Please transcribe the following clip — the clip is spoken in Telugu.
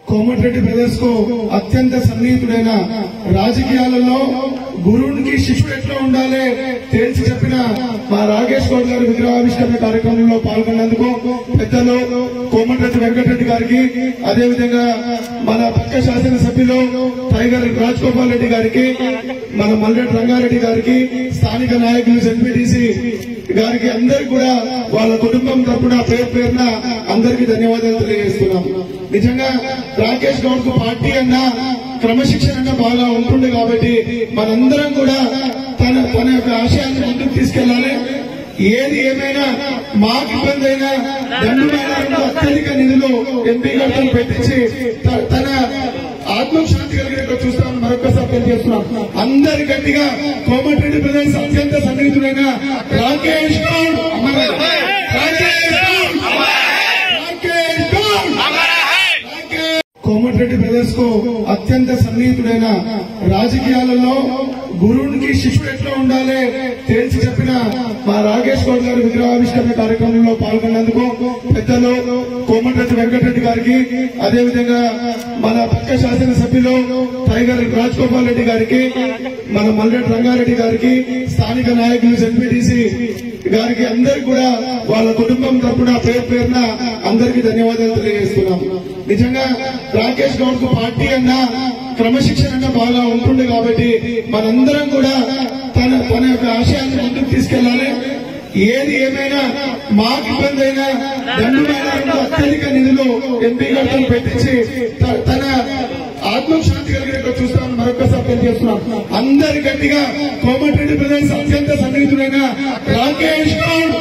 కోమటిరెడ్డి బ్రదర్స్ కు అత్యంత సన్నిహితుడైన రాజకీయాలలో గురువునికి శిష్యుడు ఎట్లా ఉండాలి తేల్చి చెప్పిన మా రాకేష్ గౌడ్ గారి విగ్రహావిష్కరణ కార్యక్రమంలో పాల్గొన్నందుకు పెద్దలు కోమటిరెడ్డి వెంకటరెడ్డి గారికి అదేవిధంగా మన పక్క శాసనసభ్యులు టైగర్ రాజ్ గోపాల్ రెడ్డి గారికి మన మల్లెడ్డి రంగారెడ్డి గారికి స్థానిక నాయకులు జెడ్పీటీసీ గారికి అందరికి కూడా వాళ్ళ కుటుంబం తరపున పేరు పేరున అందరికీ ధన్యవాదాలు తెలియజేస్తున్నాం నిజంగా రాకేష్ గౌడ్ కు పార్టీ అన్న క్రమశిక్షణ అన్న బాగా ఉంటుంది కాబట్టి మనందరం కూడా తన తన యొక్క ఆశయాన్ని ముందుకు తీసుకెళ్లాలి ఏది ఏమైనా మాకు ఇబ్బంది అయినా దండు మేళారంలో అత్యధిక నిధులు ఎంపీ గారితో పెట్టించి త- తన ఆత్మశాంతి కలిగినట్టు చూస్తామని మరొకసారి తెలియజేస్తున్నాం అందరి గట్టిగా కోమటిరెడ్డి ప్రదేశ్ అత్యంత సన్నిహితుడైన రాకేష్ గౌడ్ రాకేష్ గౌడ్ రాకేష్ గౌడ్ కోమటిరెడ్డి బ్రదర్స్ కు అత్యంత సన్నిహితుడైన రాజకీయాలలో గురువునికి శిష్యుడు ఎట్లా ఉండాలి తేల్చి చెప్పిన మా రాకేష్ గౌడ్ గారి విగ్రహావిష్కరణ కార్యక్రమంలో పాల్గొన్నందుకు పెద్దలు కోమటిరెడ్డి వెంకటరెడ్డి గారికి అదేవిధంగా మన పక్క శాసనసభ్యులు టైగర్ రాజ్ గోపాల్ రెడ్డి గారికి మన మల్లెడ్డి రంగారెడ్డి గారికి స్థానిక నాయకులు జెడ్పీటీసీ గారికి అందరికి కూడా వాళ్ళ కుటుంబం తరపున పేరు పేరున అందరికీ ధన్యవాదాలు తెలియజేస్తున్నాం నిజంగా రాకేష్ గౌడ్ కు పార్టీ అన్న క్రమశిక్షణ అన్న బాగా ఉంటుంది కాబట్టి మనందరం కూడా తన తన యొక్క ఆశయాన్ని ముందుకు తీసుకెళ్లాలి ఏది ఏమైనా మాకు ఇబ్బంది అయినా దండు మేళారంలో అత్యధిక నిధులు ఎంపీ గారితో పెట్టించి త- తన ఆత్మశాంతి కలిగినట్టు చూస్తామని మరొకసారి తెలియజేస్తున్నాం అందరి గట్టిగా కోమటిరెడ్డి ప్రదేశ్ అత్యంత సన్నిహితుడైన రాకేష్ గౌడ్